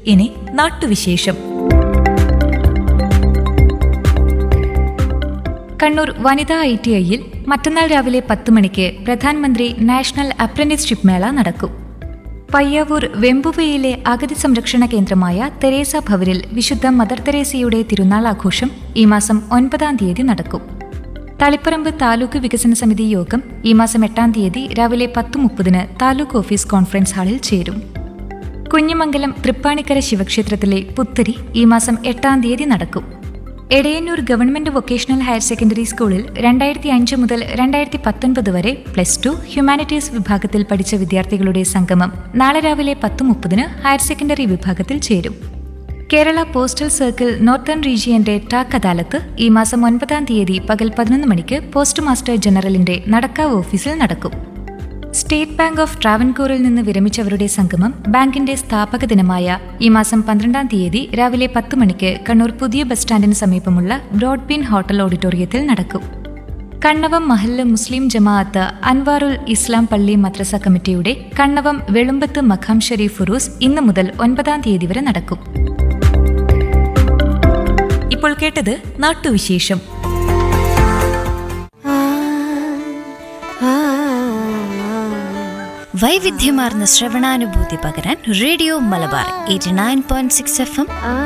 ഇനി നാട്ടുവിശേഷം കണ്ണൂർ വനിതാ ഐ ടി ഐയിൽ മറ്റന്നാൾ രാവിലെ പത്ത് മണിക്ക് പ്രധാനമന്ത്രി നാഷണൽ അപ്രന്റീസ്ഷിപ്പ് മേള നടക്കും പയ്യാവൂർ വെമ്പുവയിലെ അഗതി സംരക്ഷണ കേന്ദ്രമായ തെരേസ ഭവനിൽ വിശുദ്ധ മദർ തെരേസയുടെ തിരുനാൾ ആഘോഷം ഈ മാസം ഒൻപതാം തീയതി നടക്കും തളിപ്പറമ്പ് താലൂക്ക് വികസന സമിതി യോഗം ഈ മാസം എട്ടാം തീയതി രാവിലെ പത്ത് മുപ്പതിന് താലൂക്ക് ഓഫീസ് കോൺഫറൻസ് ഹാളിൽ ചേരും കുഞ്ഞിമംഗലം തൃപ്പാണിക്കര ശിവക്ഷേത്രത്തിലെ പുത്തരി ഈ മാസം എട്ടാം തീയതി നടക്കും Edayannur government vocational higher secondary സ്കൂളിൽ രണ്ടായിരത്തി അഞ്ച് മുതൽ രണ്ടായിരത്തി പത്തൊൻപത് വരെ പ്ലസ് ടു ഹ്യൂമാനിറ്റീസ് വിഭാഗത്തിൽ പഠിച്ച വിദ്യാർത്ഥികളുടെ സംഗമം നാളെ രാവിലെ പത്ത് മുപ്പതിന് ഹയർ സെക്കൻഡറി വിഭാഗത്തിൽ ചേരും കേരള പോസ്റ്റൽ സർക്കിൾ നോർത്തേൺ റീജിയന്റെ ടാക് അദാലത്ത് ഈ മാസം ഒൻപതാം തീയതി പകൽ പതിനൊന്ന് മണിക്ക് പോസ്റ്റ് മാസ്റ്റർ ജനറലിന്റെ നടക്കാവ് ഓഫീസിൽ നടക്കും സ്റ്റേറ്റ് ബാങ്ക് ഓഫ് ട്രാവൻകൂറിൽ നിന്ന് വിരമിച്ചവരുടെ സംഗമം ബാങ്കിന്റെ സ്ഥാപക ദിനമായ ഈ മാസം പന്ത്രണ്ടാം തീയതി രാവിലെ പത്ത് മണിക്ക് കണ്ണൂർ പുതിയ ബസ് സ്റ്റാൻഡിന് സമീപമുള്ള ബ്രോഡ്ബീൻ ഹോട്ടൽ ഓഡിറ്റോറിയത്തിൽ നടക്കും കണ്ണവം മഹല്ല് മുസ്ലിം ജമാഅത്ത് അൻവാറുൽ ഇസ്ലാം പള്ളി മദ്രസ കമ്മിറ്റിയുടെ കണ്ണവം വെളുമ്പത്ത് മഖാം ഷരീഫ് ഫുറൂസ് ഇന്ന് മുതൽ ഒൻപതാം തീയതി വരെ നടക്കും ഇപ്പോൾ കേട്ടത് നാട്ടുവിശേഷം വൈവിധ്യമാർന്ന ശ്രവണാനുഭൂതി പകരാൻ radio Malabar eighty nine point six F M